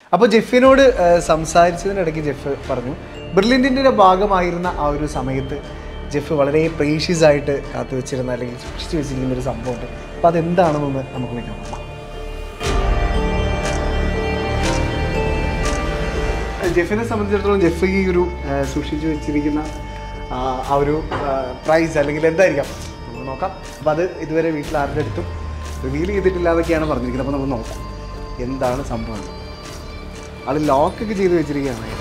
അപ്പോൾ ജെഫിനോട് ആ, സംസാരിച്ചതിനിടയ്ക്ക് ജെഫ് പറഞ്ഞു ബ്രില്യൻറ്റിൻ്റെ ഭാഗമായിരുന്ന ആ ഒരു സമയത്ത് ജെഫ് വളരെ പ്രേഷ്യസ് ആയിട്ട് കാത്തു വെച്ചിരുന്ന അല്ലെങ്കിൽ സൂക്ഷിച്ചു വെച്ചിരിക്കുന്ന ഒരു സംഭവമുണ്ട് അപ്പോൾ അതെന്താണെന്നൊന്ന് നമുക്ക് പോയി കാണാം ജെഫിനെ സംബന്ധിച്ചിടത്തോളം ജെഫ് ഈ ഒരു ആ, സൂക്ഷിച്ചു വെച്ചിരിക്കുന്ന ആ, ആ ഒരു പ്രൈസ് അല്ലെങ്കിൽ എന്തായിരിക്കാം നമുക്ക് നോക്കാം അപ്പോൾ അത് ഇതുവരെ വീട്ടിൽ ആരുടെ അടുത്തും റിവീൽ ചെയ്തിട്ടില്ല എന്നൊക്കെയാണ് പറഞ്ഞിരിക്കുന്നത് അപ്പോൾ നമുക്ക് നോക്കാം എന്താണ് സംഭവം ആള് ലോക്കൊക്കെ ചെയ്ത് വെച്ചിരിക്കുകയാണ്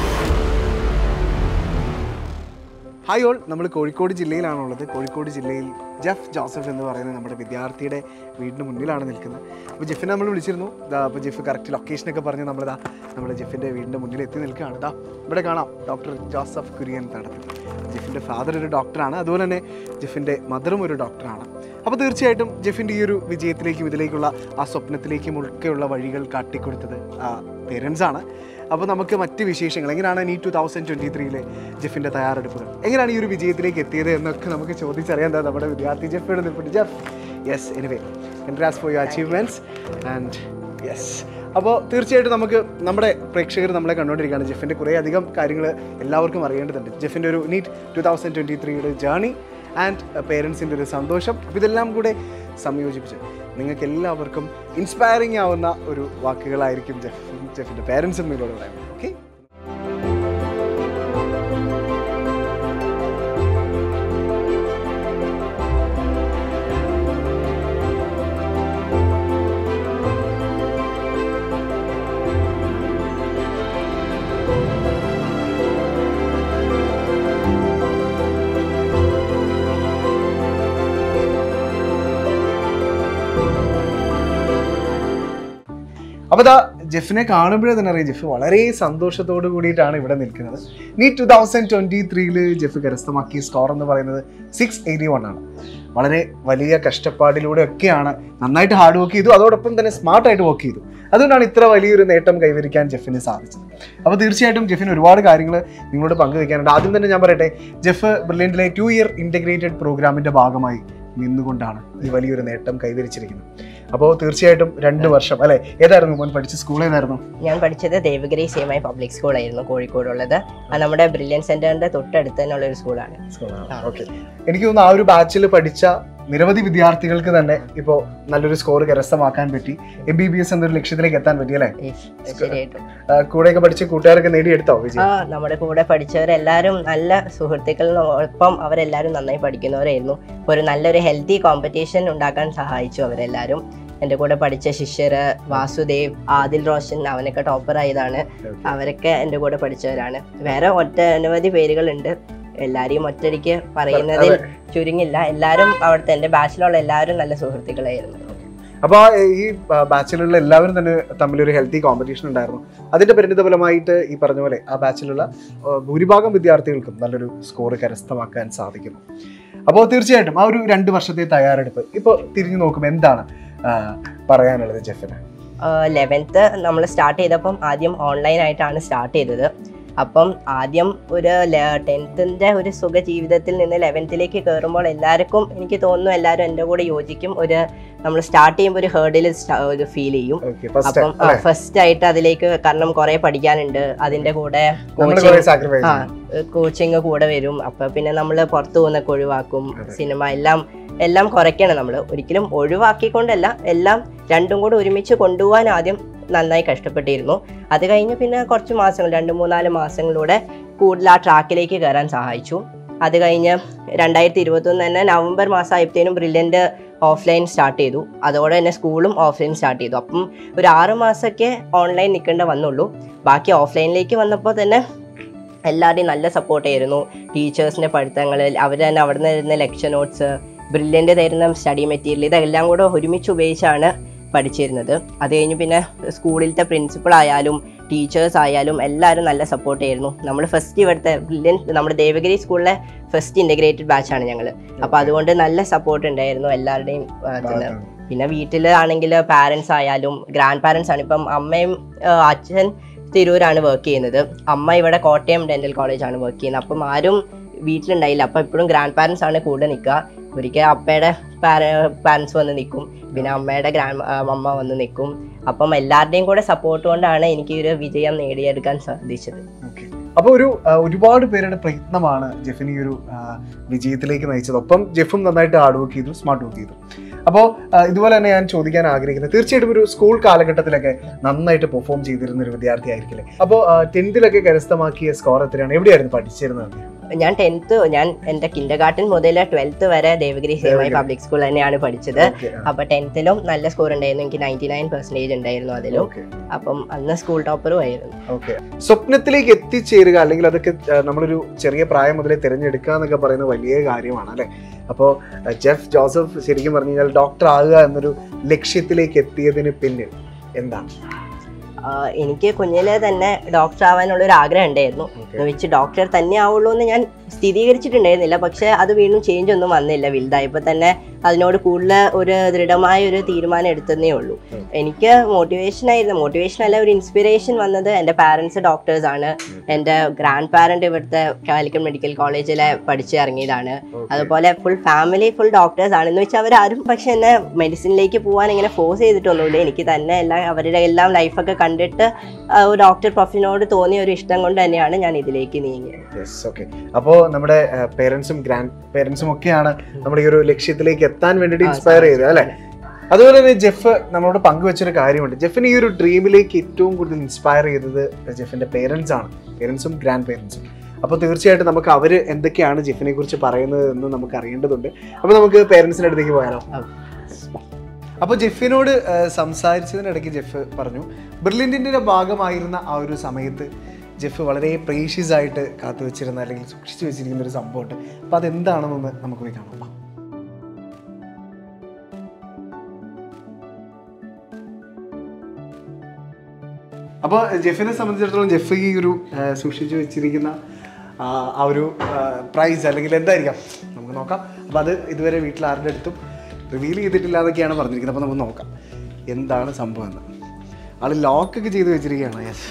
ഹായ് ഓൾ നമ്മൾ കോഴിക്കോട് ജില്ലയിലാണുള്ളത് കോഴിക്കോട് ജില്ലയിൽ ജെഫ് ജോസഫ് എന്ന് പറയുന്ന നമ്മുടെ വിദ്യാർത്ഥിയുടെ വീടിന് മുന്നിലാണ് നിൽക്കുന്നത് അപ്പോൾ ജെഫിനെ നമ്മൾ വിളിച്ചിരുന്നു ദാ അപ്പോൾ ജെഫ് കറക്റ്റ് ലൊക്കേഷനൊക്കെ പറഞ്ഞ് നമ്മളിതാ നമ്മുടെ ജെഫിൻ്റെ വീടിൻ്റെ മുന്നിൽ എത്തി നിൽക്കുകയാണ് ദാ ഇവിടെ കാണാം ഡോക്ടർ ജോസഫ് കുര്യൻ തടത്തിൽ ജെഫിൻ്റെ ഫാദർ ഒരു ഡോക്ടറാണ് അതുപോലെ തന്നെ ജെഫിൻ്റെ മദറും ഒരു ഡോക്ടറാണ് അപ്പോൾ തീർച്ചയായിട്ടും ജെഫിൻ്റെ ഈ ഒരു വിജയത്തിലേക്കും ഇതിലേക്കുള്ള ആ സ്വപ്നത്തിലേക്കും ഒക്കെയുള്ള വഴികൾ കാട്ടിക്കൊടുത്തത് ആ പേരൻസ് ആണ് അപ്പോൾ നമുക്ക് മറ്റ് വിശേഷങ്ങൾ എങ്ങനെയാണ് നീ ടു തൗസൻഡ് ട്വൻറ്റി ത്രീയിലെ ജെഫിൻ്റെ തയ്യാറെടുപ്പുകൾ എങ്ങനെയാണ് ഈ ഒരു വിജയത്തിലേക്ക് എത്തിയത് എന്നൊക്കെ നമുക്ക് ചോദിച്ചറിയാൻ എന്താ നമ്മുടെ വിദ്യാർത്ഥി ജെഫിയുടെ നിൽപ്പുണ്ട് Jeff yes anyway congrats for your achievements and yes അപ്പോൾ തീർച്ചയായിട്ടും നമുക്ക് നമ്മുടെ പ്രേക്ഷകർ നമ്മളെ കണ്ടുകൊണ്ടിരിക്കുകയാണ് ജെഫിൻ്റെ കുറേ അധികം കാര്യങ്ങൾ എല്ലാവർക്കും അറിയേണ്ടതുണ്ട് ജെഫിൻ്റെ ഒരു നീറ്റ് ടു തൗസൻഡ് ട്വൻറ്റി ത്രീയുടെ ജേണി ആൻഡ് പേരൻസിൻ്റെ ഒരു സന്തോഷം അപ്പോൾ ഇതെല്ലാം കൂടെ സംയോജിപ്പിച്ച് നിങ്ങൾക്ക് എല്ലാവർക്കും ഇൻസ്പയറിംഗ് ആവുന്ന ഒരു വാക്കുകളായിരിക്കും ജെഫ് ജെഫിൻ്റെ പേരൻസും നിങ്ങളോട് പറയുന്നത് ഓക്കെ അപ്പോൾ ദാ ജെഫിനെ കാണുമ്പോഴേ തന്നെ അറിയാം ജെഫ് വളരെ സന്തോഷത്തോട് കൂടിയിട്ടാണ് ഇവിടെ നിൽക്കുന്നത് നീ ടു തൗസൻഡ് ട്വൻറ്റി ത്രീയിൽ ജെഫ് കരസ്ഥമാക്കിയ സ്കോർ എന്ന് പറയുന്നത് സിക്സ് എയ്റ്റി വൺ ആണ് വളരെ വലിയ കഷ്ടപ്പാടിലൂടെ ഒക്കെയാണ് നന്നായിട്ട് ഹാർഡ് വർക്ക് ചെയ്തു അതോടൊപ്പം തന്നെ സ്മാർട്ടായിട്ട് വർക്ക് ചെയ്തു അതുകൊണ്ടാണ് ഇത്ര വലിയൊരു നേട്ടം കൈവരിക്കാൻ ജെഫിന് സാധിച്ചത് അപ്പോൾ തീർച്ചയായിട്ടും ജെഫിന് ഒരുപാട് കാര്യങ്ങൾ നിങ്ങളോട് പങ്കുവയ്ക്കാനുണ്ട് ആദ്യം തന്നെ ഞാൻ പറയട്ടെ ജെഫ് ബ്രില്യൻറ്റിലെ ടു ഇയർ ഇൻ്റഗ്രേറ്റഡ് പ്രോഗ്രാമിൻ്റെ ഭാഗമായി നിന്നുകൊണ്ടാണ് ഈ വലിയൊരു നേട്ടം കൈവരിച്ചിരിക്കുന്നത് അപ്പോൾ തീർച്ചയായിട്ടും രണ്ട് വർഷം അല്ലെ ഏതായിരുന്നു മോൻ പഠിച്ച സ്കൂൾ ഏതായിരുന്നു ഞാൻ പഠിച്ചത് Devagiri C M I public സ്കൂളായിരുന്നു കോഴിക്കോടുള്ളത് അത് നമ്മുടെ ബ്രില്യൻ സെന്ററിന്റെ തൊട്ടടുത്ത് തന്നെയുള്ള ഒരു സ്കൂളാണ് ഓക്കെ എനിക്ക് തോന്നുന്നു ആ ഒരു ബാച്ചിൽ പഠിച്ച നിരവധി വിദ്യാർത്ഥികൾക്ക് തന്നെ ഇപ്പോൾ നല്ലൊരു സ്കോർ കരസ്ഥമാക്കാൻ പറ്റി എം ബി ബി എസ് എന്നൊരു ലക്ഷ്യത്തിലേക്ക് എത്താൻ പറ്റി അല്ലേ ശരിയായിട്ടും ആ, കൂടെയൊക്കെ പഠിച്ച കൂട്ടുകാരൊക്കെ നേടിയെടുത്തോ ആ വിജയം നമ്മുടെ കൂടെ പഠിച്ചവരെല്ലാവരും നല്ല സുഹൃത്തുക്കളിനൊപ്പം അവരെല്ലാവരും നന്നായി പഠിക്കുന്നവരായിരുന്നു അപ്പോൾ ഒരു നല്ലൊരു ഹെൽത്തി കോമ്പറ്റീഷൻ ഉണ്ടാക്കാൻ സഹായിച്ചു അവരെല്ലാവരും എൻ്റെ കൂടെ പഠിച്ച ശിഷ്യർ വാസുദേവ് ആദിൽ റോഷൻ അവനൊക്കെ ടോപ്പർ ആയതാണ് അവരൊക്കെ എൻ്റെ കൂടെ പഠിച്ചവരാണ് വേറെ ഒറ്റ അനവധി പേരുകളുണ്ട് എല്ലാരെയും ഒറ്റയ്ക്ക് പറയുന്നതിൽ ചുരുങ്ങില്ല എല്ലാവരും അവിടുത്തെ എൻ്റെ ബാച്ചിലുള്ള എല്ലാവരും നല്ല സുഹൃത്തുക്കളായിരുന്നു അപ്പോൾ ആ ഈ ബാച്ചിലുള്ള എല്ലാവരും തന്നെ തമ്മിലൊരു ഹെൽത്തി കോമ്പറ്റീഷൻ ഉണ്ടായിരുന്നു അതിന്റെ പരിണിത ഫലമായിട്ട് ഈ പറഞ്ഞ പോലെ ആ ബാച്ചിലുള്ള ആ, ഭൂരിഭാഗം വിദ്യാർത്ഥികൾക്കും നല്ലൊരു സ്കോർ കരസ്ഥമാക്കാൻ സാധിക്കുന്നു അപ്പോൾ തീർച്ചയായിട്ടും ആ ഒരു രണ്ട് വർഷത്തെ തയ്യാറെടുപ്പ് ഇപ്പോൾ തിരിഞ്ഞു നോക്കുമ്പോൾ എന്താണ് ആ, പറയാനുള്ളത് ജെഫിന് ലെവൻത്ത് നമ്മൾ സ്റ്റാർട്ട് ചെയ്തപ്പം ആദ്യം ഓൺലൈൻ ആയിട്ടാണ് സ്റ്റാർട്ട് ചെയ്തത് അപ്പം ആദ്യം ഒരു ടെൻത്തിൻ്റെ ഒരു സുഖ ജീവിതത്തിൽ നിന്ന് ലെവൻത്തിലേക്ക് കയറുമ്പോൾ എല്ലാവർക്കും എനിക്ക് തോന്നുന്നു എല്ലാവരും എൻ്റെ കൂടെ യോജിക്കും ഒരു നമ്മൾ സ്റ്റാർട്ട് ചെയ്യുമ്പോൾ ഒരു ഹേർഡിൽ ഒരു ഫീൽ ചെയ്യും ഓക്കെ ഫസ്റ്റ് അപ്പം ഫസ്റ്റ് ആയിട്ട് അതിലേക്ക് കാരണം കുറേ പഠിക്കാനുണ്ട് അതിൻ്റെ കൂടെ നമ്മൾ coaching- കുറേ സാക്രിഫൈസ് ആ കോച്ചിങ് കൂടെ വരും അപ്പൊ പിന്നെ നമ്മൾ പുറത്തു പോകുന്നൊക്കെ ഒഴിവാക്കും അതെ. സിനിമ എല്ലാം എല്ലാം കുറയ്ക്കണം നമ്മൾ ഒരിക്കലും ഒഴിവാക്കിക്കൊണ്ടല്ല എല്ലാം രണ്ടും കൂടെ ഒരുമിച്ച് കൊണ്ടുപോകാൻ ആദ്യം നന്നായി കഷ്ടപ്പെട്ടിരുന്നു അത് കഴിഞ്ഞ് പിന്നെ കുറച്ച് മാസങ്ങൾ രണ്ട് മൂന്നാല് മാസങ്ങളിലൂടെ കൂടുതൽ ആ ട്രാക്കിലേക്ക് കയറാൻ സഹായിച്ചു അത് കഴിഞ്ഞ് രണ്ടായിരത്തി ഇരുപത്തൊന്ന് തന്നെ നവംബർ മാസം ആയപ്പോഴത്തേനും ബ്രില്യൻ്റ് ഓഫ്ലൈൻ സ്റ്റാർട്ട് ചെയ്തു അതോടെ തന്നെ സ്കൂളും ഓഫ്ലൈൻ സ്റ്റാർട്ട് ചെയ്തു അപ്പം ഒരു ആറ് മാസമൊക്കെ ഓൺലൈൻ നിൽക്കേണ്ട വന്നുള്ളൂ ബാക്കി ഓഫ്ലൈനിലേക്ക് വന്നപ്പോൾ തന്നെ എല്ലാവരുടെയും നല്ല സപ്പോർട്ടായിരുന്നു ടീച്ചേഴ്സിൻ്റെ പഠിത്തങ്ങളിൽ അവർ തന്നെ അവിടെ നിന്ന് തരുന്ന ലെക്ചർ നോട്ട്സ് ബ്രില്യൻ്റ് തരുന്ന സ്റ്റഡി മെറ്റീരിയൽ ഇതെല്ലാം കൂടെ ഒരുമിച്ച് ഉപയോഗിച്ചാണ് പഠിച്ചിരുന്നത് അത് കഴിഞ്ഞ് പിന്നെ സ്കൂളിലത്തെ പ്രിൻസിപ്പൾ ആയാലും ടീച്ചേഴ്സ് ആയാലും എല്ലാവരും നല്ല സപ്പോർട്ട് ആയിരുന്നു നമ്മൾ ഫസ്റ്റ് ഇവിടുത്തെ ബ്രില്യൻ നമ്മുടെ ദേവഗിരി സ്കൂളിലെ ഫസ്റ്റ് ഇൻ്റഗ്രേറ്റഡ് ബാച്ചാണ് ഞങ്ങൾ അപ്പോൾ അതുകൊണ്ട് നല്ല സപ്പോർട്ട് ഉണ്ടായിരുന്നു എല്ലാവരുടെയും ഭാഗത്തുനിന്ന് പിന്നെ വീട്ടിലാണെങ്കിൽ പാരൻസ് ആയാലും ഗ്രാൻഡ് പാരൻസ് ആണ് ഇപ്പം അമ്മയും ആ, അച്ഛൻ തിരൂരാണ് വർക്ക് ചെയ്യുന്നത് അമ്മ ഇവിടെ കോട്ടയം ഡെന്റൽ കോളേജാണ് വർക്ക് ചെയ്യുന്നത് അപ്പം ആരും വീട്ടിലുണ്ടായില്ല അപ്പം എപ്പോഴും ഗ്രാൻഡ് പാരൻസ് ആണ് കൂടെ നിൽക്കുക ഒരിക്കൽ അപ്പയുടെ പാരൻസ് വന്ന് നിൽക്കും പിന്നെ അമ്മയുടെ ഗ്രാൻഡ് അമ്മ വന്ന് നിൽക്കും അപ്പം എല്ലാവരുടെയും കൂടെ സപ്പോർട്ട് കൊണ്ടാണ് എനിക്ക് ഈ ഒരു വിജയം നേടിയെടുക്കാൻ സാധിച്ചത് ഓക്കെ അപ്പോൾ ഒരു ആ, ഒരുപാട് പേരുടെ പ്രയത്നമാണ് ജെഫിന് ഈ ഒരു ആ, വിജയത്തിലേക്ക് നയിച്ചത് ഒപ്പം ജെഫും നന്നായിട്ട് ഹാർഡ് വർക്ക് ചെയ്തു സ്മാർട്ട് വർക്ക് ചെയ്തു അപ്പോൾ ഇതുപോലെ തന്നെ ഞാൻ ചോദിക്കാൻ ആഗ്രഹിക്കുന്നത് തീർച്ചയായിട്ടും ഒരു സ്കൂൾ കാലഘട്ടത്തിലൊക്കെ നന്നായിട്ട് പെർഫോം ചെയ്തിരുന്ന ഒരു വിദ്യാർത്ഥി ആയിരിക്കില്ലേ അപ്പോൾ ടെൻത്തിലൊക്കെ കരസ്ഥമാക്കിയ സ്കോർ എത്രയാണ് എവിടെയായിരുന്നു പഠിച്ചിരുന്നത് ഞാൻ ടെൻത്ത് ഞാൻ എൻ്റെ കിൻഡർ ഗാർട്ടൻ മുതൽ ട്വൽത്ത് വരെ ദേവഗിരി സേമായി പബ്ലിക് സ്കൂൾ തന്നെയാണ് പഠിച്ചത് ഓക്കെ അപ്പോൾ ടെൻത്തിലും നല്ല സ്കോർ ഉണ്ടായിരുന്നു എനിക്ക് നയൻറ്റി നയൻ പെർസെൻറ്റേജ് ഉണ്ടായിരുന്നു അതിലും ഓക്കെ അപ്പം അന്ന് സ്കൂൾ ടോപ്പറും ആയിരുന്നു ഓക്കെ സ്വപ്നത്തിലേക്ക് എത്തിച്ചേരുക അല്ലെങ്കിൽ അതൊക്കെ ആ, നമ്മളൊരു ചെറിയ പ്രായം മുതലേ തിരഞ്ഞെടുക്കുക എന്നൊക്കെ പറയുന്നത് വലിയ കാര്യമാണ് അല്ലേ അപ്പോൾ ജെഫ് ജോസഫ് ശരിക്കും പറഞ്ഞു കഴിഞ്ഞാൽ ഡോക്ടർ ആകുക എന്നൊരു ലക്ഷ്യത്തിലേക്ക് എത്തിയതിന് പിന്നിൽ എന്താണ് ആഹ് എനിക്ക് കുഞ്ഞിലെ തന്നെ ഡോക്ടർ ആവാനുള്ള ഒരു ആഗ്രഹം ഉണ്ടായിരുന്നു എന്ന് വെച്ച് ഡോക്ടർ തന്നെ ആവുള്ളൂ എന്ന് ഞാൻ സ്ഥിരീകരിച്ചിട്ടുണ്ടായിരുന്നില്ല പക്ഷെ അത് വീണ്ടും ചേഞ്ച് ഒന്നും വന്നില്ല വലുതായപ്പോൾ തന്നെ അതിനോട് കൂടുതൽ ഒരു ദൃഢമായ ഒരു തീരുമാനം എടുത്തതേ ഉള്ളൂ ഉം. എനിക്ക് മോട്ടിവേഷൻ ആയിരുന്നു മോട്ടിവേഷൻ അല്ല ഒരു ഇൻസ്പിറേഷൻ വന്നത് എൻ്റെ പാരൻസ് ഡോക്ടേഴ്സ് ആണ് എൻ്റെ ഗ്രാൻഡ് പാരന്റ് ഇവിടുത്തെ കാലിക്കറ്റ് മെഡിക്കൽ കോളേജിലെ പഠിച്ച് ഇറങ്ങിയതാണ് അതുപോലെ ഫുൾ ഫാമിലി ഫുൾ ഡോക്ടേഴ്സ് ആണ് എന്ന് വെച്ചാൽ അവരാരും പക്ഷെ എന്നെ മെഡിസിനിലേക്ക് പോകാൻ ഇങ്ങനെ ഫോഴ്സ് ചെയ്തിട്ടൊന്നുമില്ല എനിക്ക് തന്നെ എല്ലാം അവരുടെ എല്ലാം ലൈഫൊക്കെ കണ്ടിട്ട് ആ, ഒരു ഡോക്ടർ പ്രൊഫഷനോട് തോന്നിയ ഒരു ഇഷ്ടം കൊണ്ട് തന്നെയാണ് ഞാൻ ഇതിലേക്ക് നീങ്ങിയത് യെസ് ഓക്കെ അപ്പോൾ നമ്മുടെ പേരൻസും ഗ്രാൻഡ് പേരൻസും ഒക്കെയാണ് നമ്മുടെ ഈ ഒരു ലക്ഷ്യത്തിലേക്ക് എത്താൻ വേണ്ടിയിട്ട് ആ, ഇൻസ്പയർ ചെയ്തത് അല്ലേ അതുപോലെ തന്നെ ജെഫ് നമ്മളോട് പങ്കുവെച്ചൊരു കാര്യമുണ്ട് ജെഫിന് ഈ ഒരു ഡ്രീമിലേക്ക് ഏറ്റവും കൂടുതൽ ഇൻസ്പയർ ചെയ്തത് ജെഫിന്റെ പേരൻസ് ആണ് പേരൻസും ഗ്രാൻഡ് പേരൻസും അപ്പോൾ തീർച്ചയായിട്ടും നമുക്ക് അവർ എന്തൊക്കെയാണ് ജെഫിനെ കുറിച്ച് പറയുന്നത് എന്ന് നമുക്ക് അറിയേണ്ടതുണ്ട് അപ്പോൾ നമുക്ക് പേരൻസിൻ്റെ അടുത്തേക്ക് പോയാലോ ആ. അപ്പോൾ ജെഫിനോട് ആ, സംസാരിച്ചതിനിടയ്ക്ക് ജെഫ് പറഞ്ഞു ബ്രില്യൻറ്റിൻ്റെ ഭാഗമായിരുന്ന ആ ഒരു സമയത്ത് ജെഫ് വളരെ പ്രേഷ്യസ് ആയിട്ട് കാത്തു വെച്ചിരുന്ന അല്ലെങ്കിൽ സൂക്ഷിച്ചു വെച്ചിരിക്കുന്ന ഒരു സംഭവമുണ്ട് അപ്പോൾ അതെന്താണെന്നൊന്ന് നമുക്ക് പോയി കാണാം വാ. അപ്പോൾ ജെഫിനെ സംബന്ധിച്ചിടത്തോളം ജെഫ് ഈ ഒരു ആ, സൂക്ഷിച്ചു വെച്ചിരിക്കുന്ന ആ, ആ ഒരു പ്രൈസ് അല്ലെങ്കിൽ എന്തായിരിക്കാം നമുക്ക് നോക്കാം അപ്പോൾ അത് ഇതുവരെ വീട്ടിൽ ആരുടെ അടുത്തും റിവീൽ ചെയ്തിട്ടില്ല എന്നൊക്കെയാണ് പറഞ്ഞിരിക്കുന്നത് അപ്പോൾ നമുക്ക് നോക്കാം എന്താണ് സംഭവം എന്ന് ആൾ ലോക്കൊക്കെ ചെയ്ത് വെച്ചിരിക്കുകയാണ് യെസ്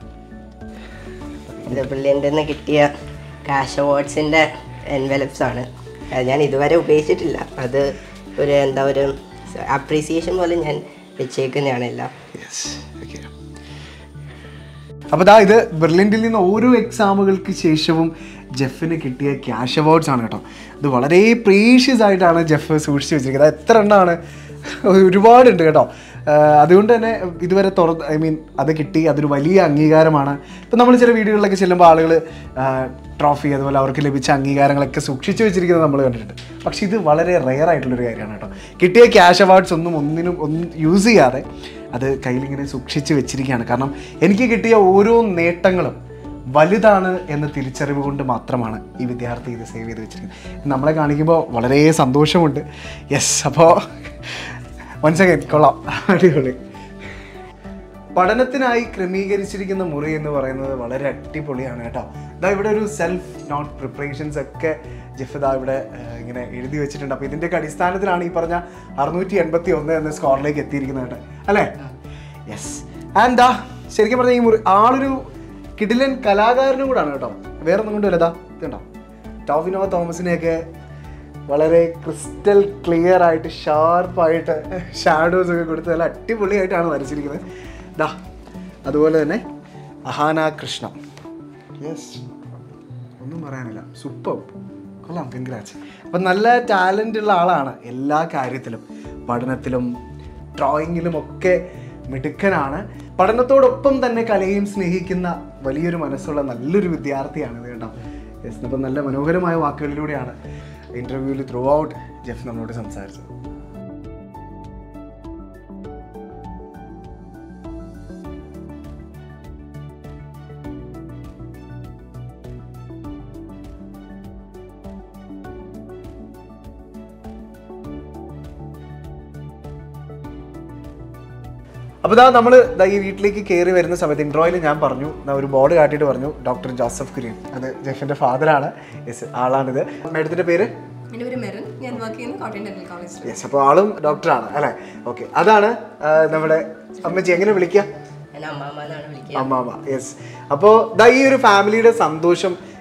ഇത് ബ്രില്യൻ്റിൽ നിന്ന് കിട്ടിയ കാഷ് അവാർഡ്സിൻ്റെ എൻവലപ്സ് ആണ് അത് ഞാൻ ഇതുവരെ ഉപയോഗിച്ചിട്ടില്ല അത് ഒരു എന്താ ഒരു അപ്രീസിയേഷൻ പോലെ ഞാൻ വെച്ചേക്കുന്നതാണ് എല്ലാം യെസ് ഓക്കെ അപ്പോൾ ദാ ഇത് ബെർലിൻഡിൽ നിന്ന് ഓരോ എക്സാമുകൾക്ക് ശേഷവും ജെഫിന് കിട്ടിയ ക്യാഷ് അവാർഡ്സ് ആണ് കേട്ടോ ഇത് വളരെ പ്രീഷ്യസ് ആയിട്ടാണ് ജെഫ് സൂക്ഷിച്ച് വെച്ചിരിക്കുന്നത് അത് എത്ര എണ്ണമാണ് ഒരുപാടുണ്ട് കേട്ടോ ആഹ് അതുകൊണ്ട് തന്നെ ഇതുവരെ തുറന്ന് ഐ മീൻ അത് കിട്ടി അതൊരു വലിയ അംഗീകാരമാണ് ഇപ്പം നമ്മൾ ചില വീഡിയോകളിലൊക്കെ ചെല്ലുമ്പോൾ ആളുകൾ ട്രോഫി അതുപോലെ അവർക്ക് ലഭിച്ച അംഗീകാരങ്ങളൊക്കെ സൂക്ഷിച്ചു വെച്ചിരിക്കുന്നത് നമ്മൾ കണ്ടിട്ടുണ്ട് പക്ഷേ ഇത് വളരെ റെയർ ആയിട്ടുള്ളൊരു കാര്യമാണ് കേട്ടോ കിട്ടിയ ക്യാഷ് അവാർഡ്സ് ഒന്നും ഒന്നിനും ഒന്നും യൂസ് ചെയ്യാതെ അത് കയ്യിലിങ്ങനെ സൂക്ഷിച്ച് വെച്ചിരിക്കുകയാണ് കാരണം എനിക്ക് കിട്ടിയ ഓരോ നേട്ടങ്ങളും വലുതാണ് എന്ന തിരിച്ചറിവ് കൊണ്ട് മാത്രമാണ് ഈ വിദ്യാർത്ഥി ഇത് സേവ് ചെയ്ത് വെച്ചിരിക്കുന്നത് നമ്മളെ കാണിക്കുമ്പോൾ വളരെ സന്തോഷമുണ്ട് യെസ് അപ്പോൾ വൺസ് അഗൈൻ കൊള്ളാം അടിപൊളി പഠനത്തിനായി ക്രമീകരിച്ചിരിക്കുന്ന മുറി എന്ന് പറയുന്നത് വളരെ അടിപൊളിയാണ് കേട്ടോ ഇതാ ഇവിടെ ഒരു സെൽഫ് നോട്ട് പ്രിപ്പറേഷൻസ് ഒക്കെ ജെഫ് ഇതാ ഇവിടെ ഏഹ്, ഇങ്ങനെ എഴുതി വെച്ചിട്ടുണ്ട് അപ്പോൾ ഇതിൻ്റെയൊക്കെ അടിസ്ഥാനത്തിലാണ് ഈ പറഞ്ഞ അറുന്നൂറ്റി എൺപത്തി ഒന്ന് എന്ന സ്കോറിലേക്ക് എത്തിയിരിക്കുന്നത് കേട്ടോ അല്ലേ യെസ് ആൻഡ് ദാ ശരിക്കും പറഞ്ഞാൽ ഈ മുറി ആളൊരു കിടിലൻ കലാകാരനും കൂടാണ് കേട്ടോ വേറെ ഒന്നും കൊണ്ടുവരതാ ഇതുണ്ടോ ടോവിനോ തോമസിനെയൊക്കെ വളരെ ക്രിസ്റ്റൽ ക്ലിയർ ആയിട്ട് ഷാർപ്പായിട്ട് ഷാഡോസ് ഒക്കെ കൊടുത്ത് നല്ല അടിപൊളിയായിട്ടാണ് വരച്ചിരിക്കുന്നത് ദാ അതുപോലെ തന്നെ അഹാന കൃഷ്ണ യെസ് ഒന്നും പറയാനില്ല സൂപ്പർ കൊള്ളാം കൺഗ്രാറ്റ്സ് അപ്പം നല്ല ടാലൻ്റ് ഉള്ള ആളാണ് എല്ലാ കാര്യത്തിലും പഠനത്തിലും ഡ്രോയിങ്ങിലും ഒക്കെ മിടുക്കനാണ് പഠനത്തോടൊപ്പം തന്നെ കലയും സ്നേഹിക്കുന്ന വലിയൊരു മനസ്സുള്ള നല്ലൊരു വിദ്യാർത്ഥിയാണ് ഇത് കേട്ടോ യെസ് അപ്പം നല്ല മനോഹരമായ വാക്കുകളിലൂടെയാണ് ഇൻ്റർവ്യൂവിൽ ത്രൂ ഔട്ട് ജെഫ് നമ്മളോട് സംസാരിച്ചത് അപ്പോൾ ഇതാ നമ്മൾ ഈ വീട്ടിലേക്ക് കയറി വരുന്ന സമയത്ത് ഇൻട്രോയിൽ ഞാൻ പറഞ്ഞു ഞാൻ ഒരു ബോർഡ് കാട്ടിയിട്ട് പറഞ്ഞു ഡോക്ടർ ജോസഫ് കുര്യൻ അത് ജെഫിൻ്റെ ഫാദറാണ് യെസ് ആളാണിത് മേഡത്തിൻ്റെ പേര് എൻ്റെ പേര് മെറിൻ ഞാൻ വർക്ക് ചെയ്യുന്നത് കോട്ടയം ഡെന്റൽ കോളേജിൽ യെസ് അപ്പോൾ ആളും ഡോക്ടറാണ് അല്ലേ ഓക്കെ അതാണ് ആ, നമ്മുടെ അമ്മച്ചി എങ്ങനെ വിളിക്കുക ഞാൻ അമ്മാമ്മ എന്നാണ് വിളിക്കുക അമ്മാമ്മ യെസ് അപ്പോൾ ദാ ഈ ഒരു ഫാമിലിയുടെ സന്തോഷം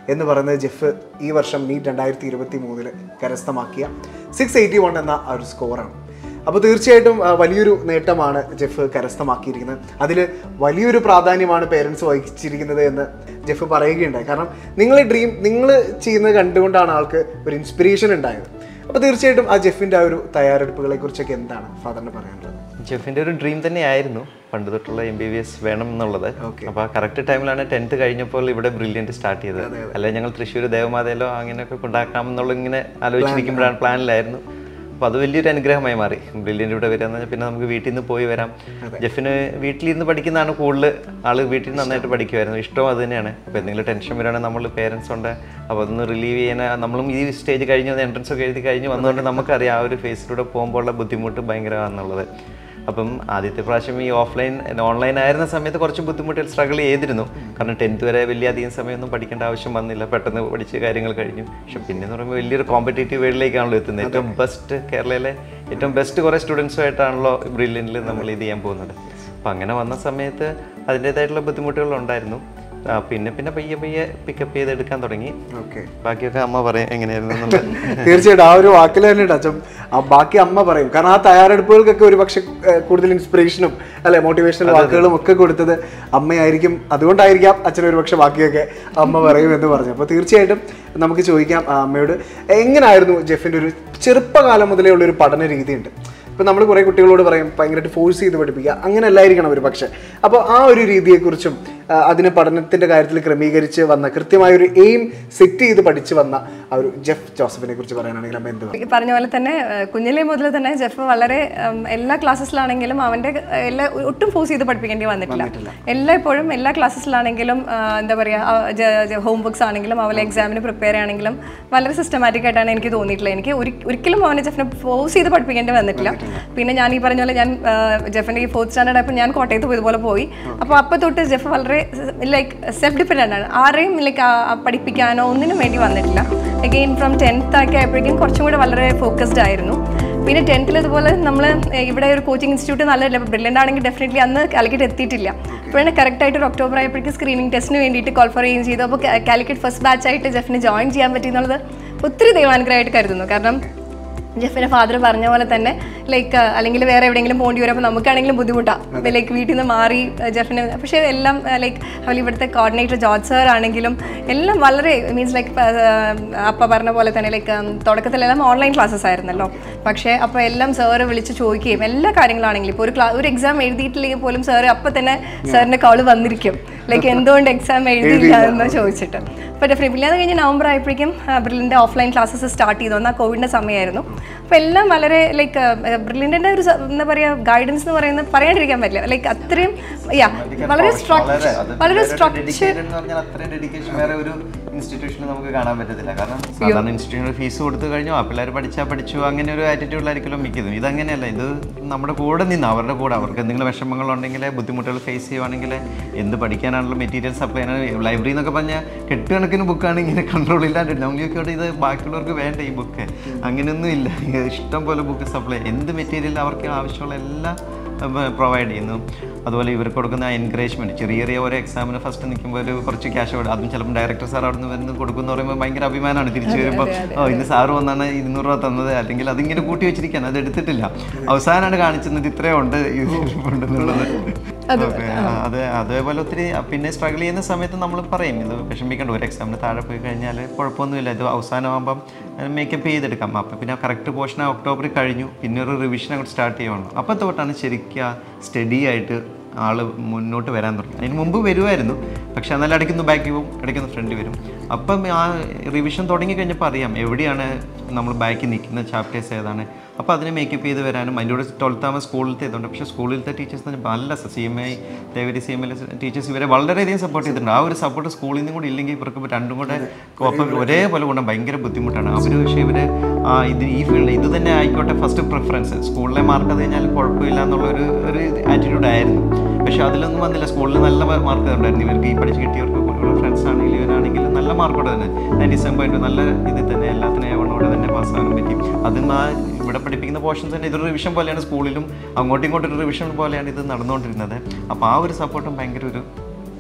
എന്ന് പറയുന്നത് ജെഫ് ഈ വർഷം നീറ്റ് രണ്ടായിരത്തി ഇരുപത്തി മൂന്നില് കരസ്ഥമാക്കിയ സിക്സ് എയ്റ്റി വൺ എന്ന ആ ഒരു സ്കോറാണ് അപ്പോൾ തീർച്ചയായിട്ടും ആ, വലിയൊരു നേട്ടമാണ് ജെഫ് കരസ്ഥമാക്കിയിരിക്കുന്നത് അതിൽ വലിയൊരു പ്രാധാന്യമാണ് പേരൻസ് വഹിച്ചിരിക്കുന്നത് എന്ന് ജെഫ് പറയുകയുണ്ടായി കാരണം നിങ്ങളെ ഡ്രീം നിങ്ങൾ ചെയ്യുന്നത് കണ്ടുകൊണ്ടാണ് ആൾക്ക് ഒരു ഇൻസ്പിറേഷൻ ഉണ്ടായത് അപ്പോൾ തീർച്ചയായിട്ടും ആ ജെഫിൻ്റെ ആ ഒരു തയ്യാറെടുപ്പുകളെ കുറിച്ചൊക്കെ എന്താണ് ഫാദറിന് പറയാനുള്ളത് ജെഫിൻ്റെ ഒരു ഡ്രീം തന്നെയായിരുന്നു പണ്ട് തൊട്ടുള്ള എം ബി ബി എസ് വേണം എന്നുള്ളത് അപ്പോൾ കറക്റ്റ് ടൈമിലാണ് ടെൻത്ത് കഴിഞ്ഞപ്പോൾ ഇവിടെ ബ്രില്യൻറ്റ് സ്റ്റാർട്ട് ചെയ്തത് അല്ലെങ്കിൽ ഞങ്ങൾ തൃശ്ശൂർ ദേവമാതയിലോ അങ്ങനെയൊക്കെ കൊണ്ടാക്കാമെന്നുള്ള ഇങ്ങനെ ആലോചിച്ചിരിക്കുമ്പോഴാണ് പ്ലാനിലായിരുന്നു അപ്പോൾ അത് വലിയൊരു അനുഗ്രഹമായി മാറി ബ്രില്യൻ്റ് ഇവിടെ വരിക എന്ന് പറഞ്ഞാൽ പിന്നെ നമുക്ക് വീട്ടിൽ നിന്ന് പോയി വരാം ജെഫിന് വീട്ടിലിരുന്ന് പഠിക്കുന്നതാണ് കൂടുതൽ ആൾ വീട്ടിൽ നിന്ന് നന്നായിട്ട് പഠിക്കുമായിരുന്നു ഇഷ്ടവും അത് തന്നെയാണ് അപ്പോൾ എന്തെങ്കിലും ടെൻഷൻ വരികയാണെങ്കിൽ നമ്മൾ പേരൻസ് ഉണ്ട് അപ്പോൾ അതൊന്ന് റിലീവ് ചെയ്യാൻ നമ്മളും ഈ സ്റ്റേജ് കഴിഞ്ഞ് എൻട്രൻസ് ഒക്കെ എഴുതി കഴിഞ്ഞ് വന്നുകൊണ്ട് നമുക്കറിയാം ആ ഒരു ഫേസിലൂടെ പോകുമ്പോഴുള്ള ബുദ്ധിമുട്ട് ഭയങ്കരമാണെന്നുള്ളത് അപ്പം ആദ്യത്തെ പ്രാവശ്യം ഈ ഓഫ്ലൈൻ ഓൺലൈൻ ആയിരുന്ന സമയത്ത് കുറച്ച് ബുദ്ധിമുട്ടിൽ സ്ട്രഗിൾ ചെയ്തിരുന്നു കാരണം ടെൻത്ത് വരെ വലിയ അധികം സമയമൊന്നും പഠിക്കേണ്ട ആവശ്യം വന്നില്ല പെട്ടെന്ന് പഠിച്ച് കാര്യങ്ങൾ കഴിഞ്ഞു പക്ഷെ പിന്നെ എന്ന് പറയുമ്പോൾ വലിയൊരു കോമ്പറ്റേറ്റീവ് വേൾഡിലേക്കാണല്ലോ എത്തുന്നത് ഏറ്റവും ബെസ്റ്റ് കേരളയിലെ ഏറ്റവും ബെസ്റ്റ് കുറേ സ്റ്റുഡൻസുമായിട്ടാണല്ലോ ബ്രില്യൻറ്റിൽ നമ്മൾ ഇത് ചെയ്യാൻ പോകുന്നത് അപ്പം അങ്ങനെ വന്ന സമയത്ത് അതിൻ്റേതായിട്ടുള്ള ബുദ്ധിമുട്ടുകൾ ഉണ്ടായിരുന്നു ആ, പിന്നെ പിന്നെ പയ്യെ പയ്യെ പിക്കപ്പ് ചെയ്ത് എടുക്കാൻ തുടങ്ങി ഓക്കെ ബാക്കിയൊക്കെ അമ്മ പറയാം എങ്ങനെയായിരുന്നു എന്നുള്ളത് തീർച്ചയായിട്ടും ആ ഒരു വാക്കിൽ തന്നെ ടച്ചും ആ ബാക്കി അമ്മ പറയും കാരണം ആ തയ്യാറെടുപ്പുകൾക്കൊക്കെ ഒരു പക്ഷെ കൂടുതൽ ഇൻസ്പിറേഷനും അല്ലെ മോട്ടിവേഷണൽ വാക്കുകളും ഒക്കെ കൊടുത്തത് അമ്മയായിരിക്കും അതുകൊണ്ടായിരിക്കാം അച്ഛൻ ഒരു പക്ഷെ ബാക്കിയൊക്കെ അമ്മ പറയും എന്ന് പറഞ്ഞു അപ്പോൾ തീർച്ചയായിട്ടും നമുക്ക് ചോദിക്കാം ആ അമ്മയോട് എങ്ങനായിരുന്നു ജെഫിൻ്റെ ഒരു ചെറുപ്പകാലം മുതലേ ഉള്ള ഒരു പഠന രീതിയുണ്ട് ഇപ്പം നമ്മൾ കുറേ കുട്ടികളോട് പറയും ഭയങ്കരമായിട്ട് ഫോഴ്സ് ചെയ്ത് പഠിപ്പിക്കുക അങ്ങനെ അല്ലായിരിക്കണം ഒരു പക്ഷേ അപ്പോൾ ആ ഒരു രീതിയെക്കുറിച്ചും ആ, അതിനെ പഠനത്തിൻ്റെ കാര്യത്തിൽ ക്രമീകരിച്ച് വന്ന കൃത്യമായ ഒരു എയിം സെറ്റ് ചെയ്ത് പഠിച്ച് വന്ന ആ ഒരു ജെഫ് ജോസഫിനെ കുറിച്ച് പറയാനാണെങ്കിൽ അമ്മ എന്ത് പറയും? ഈ പറഞ്ഞ പോലെ തന്നെ ഏഹ്, കുഞ്ഞിലേ മുതൽ തന്നെ ജെഫ് വളരെ ഉം, എല്ലാ ക്ലാസ്സിലാണെങ്കിലും അവൻ്റെ ഏഹ്, എല്ലാ ഒട്ടും ഫോഴ്സ് ചെയ്ത് പഠിപ്പിക്കേണ്ടി വന്നിട്ടില്ല എല്ലാ ഇപ്പോഴും എല്ലാ ക്ലാസ്സിലാണെങ്കിലും എന്താ പറയുക ഹോം ബുക്സ് ആണെങ്കിലും അവളെ എക്സാമിന് പ്രിപ്പയർ ആണെങ്കിലും വളരെ സിസ്റ്റമാറ്റിക് ആയിട്ടാണ് എനിക്ക് തോന്നിയിട്ടുള്ളത് എനിക്ക് ഒരി- ഒരിക്കലും അവനെ ജെഫിനെ ഫോഴ്സ് ചെയ്ത് പഠിപ്പിക്കേണ്ടി വന്നിട്ടില്ല പിന്നെ ഞാൻ ഈ പറഞ്ഞ പോലെ ഞാൻ ജെഫിൻ്റെ ഈ ഫോർത്ത് സ്റ്റാൻഡേർഡ് ആയപ്പോൾ ഞാൻ കോട്ടയത്ത് പോയി ഇതുപോലെ പോയി അപ്പോൾ അപ്പോൾ തൊട്ട് ജെഫ് വളരെ ലൈക്ക് സെൽഫ് ഡിപ്പെൻഡൻ്റ് ആണ് ആരെയും ലൈക്ക് പഠിപ്പിക്കാനോ ഒന്നിനും വേണ്ടി വന്നിട്ടില്ല അഗെയിൻ ഫ്രം ടെൻത്ത് ഒക്കെ ആയപ്പോഴേക്കും കുറച്ചും കൂടെ വളരെ ഫോക്കസ്ഡ് ആയിരുന്നു പിന്നെ ടെൻത്തിൽ ഇതുപോലെ നമ്മൾ ഇവിടെ ഒരു കോച്ചിങ് ഇൻസ്റ്റിറ്റ്യൂട്ട് നല്ല ബ്രില്യൻ്റ് ആണെങ്കിൽ ഡെഫിനറ്റ്ലി അന്ന് കാലിക്കറ്റ് എത്തിയിട്ടില്ല അപ്പോഴാണ് കറക്റ്റ് ആയിട്ട് ഒരു ഒക്ടോബർ ആയപ്പോഴേക്കും സ്ക്രീനിങ് ടെസ്റ്റിന് വേണ്ടിയിട്ട് കോൾ ഫോർ ചെയ്യുകയും ചെയ്തു അപ്പോൾ കാലിക്കറ്റ് ഫസ്റ്റ് ബാച്ച് ആയിട്ട് ജെഫിന് ജോയിൻ ചെയ്യാൻ പറ്റി എന്നുള്ളത് ഒത്തിരി ദൈവാനുഗ്രഹമായിട്ട് കരുതുന്നു കാരണം ജെഫിന്റെ ഫാദർ പറഞ്ഞ പോലെ തന്നെ ലൈക്ക് അല്ലെങ്കിൽ വേറെ എവിടെയെങ്കിലും പോകേണ്ടി വരും അപ്പോൾ നമുക്കാണെങ്കിലും ബുദ്ധിമുട്ടാണ് ലൈക്ക് വീട്ടിൽ നിന്ന് മാറി അഹ് ജെഫിന് പക്ഷേ എല്ലാം ലൈക്ക് അതുപോലെ ഇവിടുത്തെ കോർഡിനേറ്റർ ജോർജ് സാർ ആണെങ്കിലും എല്ലാം വളരെ മീൻസ് ലൈക്ക് അപ്പ പറഞ്ഞ പോലെ തന്നെ ലൈക്ക് തുടക്കത്തിലെല്ലാം ഓൺലൈൻ ക്ലാസ്സസ് ആയിരുന്നല്ലോ പക്ഷേ അപ്പോൾ എല്ലാം സാറ് വിളിച്ച് ചോദിക്കുകയും എല്ലാ കാര്യങ്ങളാണെങ്കിലും ഇപ്പോൾ ഒരു ക്ലാ ഒരു എക്സാം എഴുതിയിട്ടില്ലെങ്കിൽ പോലും സാറ് അപ്പം തന്നെ സാറിൻ്റെ കോള് വന്നിരിക്കും ലൈക്ക് എന്തുകൊണ്ട് എക്സാം എഴുതിയില്ല എന്ന് ചോദിച്ചിട്ട് അപ്പോൾ ഡെഫിനറ്റ്ലി അത് കഴിഞ്ഞ് നവംബർ ആയപ്പോഴേക്കും ബ്രില്ലിൻ്റെ ഓഫ്ലൈൻ ക്ലാസ്സസ് സ്റ്റാർട്ട് ചെയ്തു എന്നാൽ കോവിഡിൻ്റെ സമയമായിരുന്നു അപ്പോൾ എല്ലാം വളരെ ലൈക്ക് ബ്രില്ലിൻ്റെ ഒരു സ- എന്താ പറയുക ഗൈഡൻസ് എന്ന് പറയുന്നത് പറയാണ്ടിരിക്കാൻ പറ്റില്ല ലൈക്ക് അത്രയും യാ വളരെ സ്ട്രക്ചർ വളരെ സ്ട്രക്ചർ dedicated എന്ന് പറഞ്ഞാൽ അത്രയും ഡെഡിക്കേഷൻ വേറെ ഒരു ഇൻസ്റ്റിറ്റ്യൂഷനിൽ നമുക്ക് കാണാൻ പറ്റത്തില്ല കാരണം സാധാരണ ഇൻസ്റ്റിറ്റ്യൂഷനിൽ ഫീസ് കൊടുത്തു കഴിഞ്ഞു ആ പിള്ളേർ പഠിച്ചാൽ പഠിച്ചു അങ്ങനെ ഒരു ആറ്റിറ്റ്യൂഡിലായിരിക്കുമല്ലോ മിക്കതും ഇതങ്ങനെയല്ല ഇത് നമ്മുടെ കൂടെ നിന്ന് അവരുടെ കൂടെ അവർക്ക് എന്തെങ്കിലും വിഷമങ്ങളുണ്ടെങ്കിൽ ബുദ്ധിമുട്ടുകൾ ഫേസ് ചെയ്യുവാണെങ്കിൽ എന്ത് പഠിക്കാനാണല്ലോ മെറ്റീരിയൽ സപ്ലൈ ലൈബ്രറി എന്നൊക്കെ പറഞ്ഞാൽ കെട്ടുകണക്കിന് ബുക്കാണ് ഇങ്ങനെ കൺട്രോൾ ഇല്ലാണ്ട് നമ്മളൊക്കെ ഇത് ബാക്കിയുള്ളവർക്ക് വേണ്ട ഈ ബുക്ക് അങ്ങനെയൊന്നും ഇല്ല ഇഷ്ടം പോലെ ബുക്ക് സപ്ലൈ എന്ത് മെറ്റീരിയൽ അവർക്ക് ആവശ്യമുള്ള എല്ലാ പ്രൊവൈഡ് ചെയ്യുന്നു അതുപോലെ ഇവർക്ക് കൊടുക്കുന്ന എൻകറേജ്മെൻറ്റ് ചെറിയ ചെറിയ ഓരോ എക്സാമിന് ഫസ്റ്റ് നിൽക്കുമ്പോൾ ഒരു കുറച്ച് ക്യാഷ് കൊടുക്കും അതും ചിലപ്പോൾ ഡയറക്ടർ സാർ അവിടെ നിന്ന് വരുന്നത് കൊടുക്കുമെന്ന് പറയുമ്പോൾ ഭയങ്കര അഭിമാനമാണ് തിരിച്ചു വരുമ്പോൾ ഓ ഇന്ന് സാറ് വന്നാണ് ഇരുന്നൂറ് രൂപ തന്നത് അല്ലെങ്കിൽ അതിങ്ങനെ കൂട്ടി വെച്ചിരിക്കാൻ അത് എടുത്തിട്ടില്ല അവസാനമാണ് കാണിച്ചത് ഇത്രയും ഉണ്ട് ഇത് ഉണ്ടെന്നുള്ളത് ഓക്കെ അത് അതേപോലെ ഒത്തിരി പിന്നെ സ്ട്രഗിൾ ചെയ്യുന്ന സമയത്ത് നമ്മൾ പറയും ഇത് വിഷമിക്കേണ്ട ഒരു എക്സാമിന് താഴെ പോയി കഴിഞ്ഞാൽ കുഴപ്പമൊന്നുമില്ല ഇത് അവസാനമാകുമ്പം മേക്കപ്പ് ചെയ്തെടുക്കാം അപ്പം പിന്നെ കറക്റ്റ് പോർഷൻ ഒക്ടോബറിൽ കഴിഞ്ഞു പിന്നെ ഒരു റിവിഷൻ അങ്ങോട്ട് സ്റ്റാർട്ട് ചെയ്യണം അപ്പം തൊട്ടാണ് ശരിക്കും സ്റ്റഡി ആയിട്ട് ആള് മുന്നോട്ട് വരാൻ തുടങ്ങി അതിന് മുമ്പ് വരുമായിരുന്നു പക്ഷെ എന്നാലും ഇടയ്ക്കൊന്ന് ബാക്കിൽ പോകും ഇടയ്ക്കൊന്ന് ഫ്രണ്ട് വരും അപ്പം ആ റിവിഷൻ തുടങ്ങി കഴിഞ്ഞപ്പോൾ അറിയാം എവിടെയാണ് നമ്മൾ ബാക്കിൽ നിൽക്കുന്ന ചാപ്റ്റേഴ്സ് ഏതാണ് അപ്പോൾ അതിനെ മേക്കപ്പ് ചെയ്ത് വരാനും അതിൻ്റെ കൂടെ ട്വൽത്താമത് സ്കൂളിലത്തെ ഇതുണ്ട് പക്ഷേ സ്കൂളിലത്തെ ടീച്ചേഴ്സ് എന്ന് പറഞ്ഞാൽ നല്ല സി എം ഐ തേവരി സി എം എൽ ടീച്ചേഴ്സ് ഇവരെ വളരെയധികം സപ്പോർട്ട് ചെയ്തിട്ടുണ്ട് ആ ഒരു സപ്പോർട്ട് സ്കൂളിൽ നിന്നും കൂടി ഇല്ലെങ്കിൽ ഇവർക്ക് രണ്ടും കൂടെ ഒപ്പം ഒരേപോലെ കൊണ്ടും ഭയങ്കര ബുദ്ധിമുട്ടാണ് അവർ പക്ഷേ ഇവർ ആ ഇത് ഈ ഫീൽഡ് ഇത് തന്നെ ആയിക്കോട്ടെ ഫസ്റ്റ് പ്രിഫറൻസ് സ്കൂളിലെ മാർക്ക് അത് കഴിഞ്ഞാൽ കുഴപ്പമില്ല എന്നുള്ള ഒരു ഒരു ആറ്റിറ്റ്യൂഡ് ആയിരുന്നു പക്ഷേ അതിലൊന്നും വന്നില്ല സ്കൂളിൽ നല്ല മാർക്ക് ഉണ്ടായിരുന്നു ഇവർക്ക് ഈ പഠിച്ച് കിട്ടിയവർക്ക് ഫ്രണ്ട്സ് ആണെങ്കിലും ഇവരാണെങ്കിലും നല്ല മാർക്കോടെ തന്നെ നയൻറ്റി സെവൻ പോയിന്റ് നല്ല ഇതിൽ തന്നെ എല്ലാത്തിനും ഏവണോടെ തന്നെ പാസ്സാകാൻ പറ്റി അതും ആ ഇവിടെ പഠിപ്പിക്കുന്ന പോർഷൻസ് തന്നെ ഇതൊരു റിവിഷൻ പോലെയാണ് സ്കൂളിലും അങ്ങോട്ടും ഇങ്ങോട്ടും ഒരു റിവിഷൻ പോലെയാണ് ഇത് നടന്നുകൊണ്ടിരുന്നത് അപ്പോൾ ആ ഒരു സപ്പോർട്ടും ഭയങ്കര ഒരു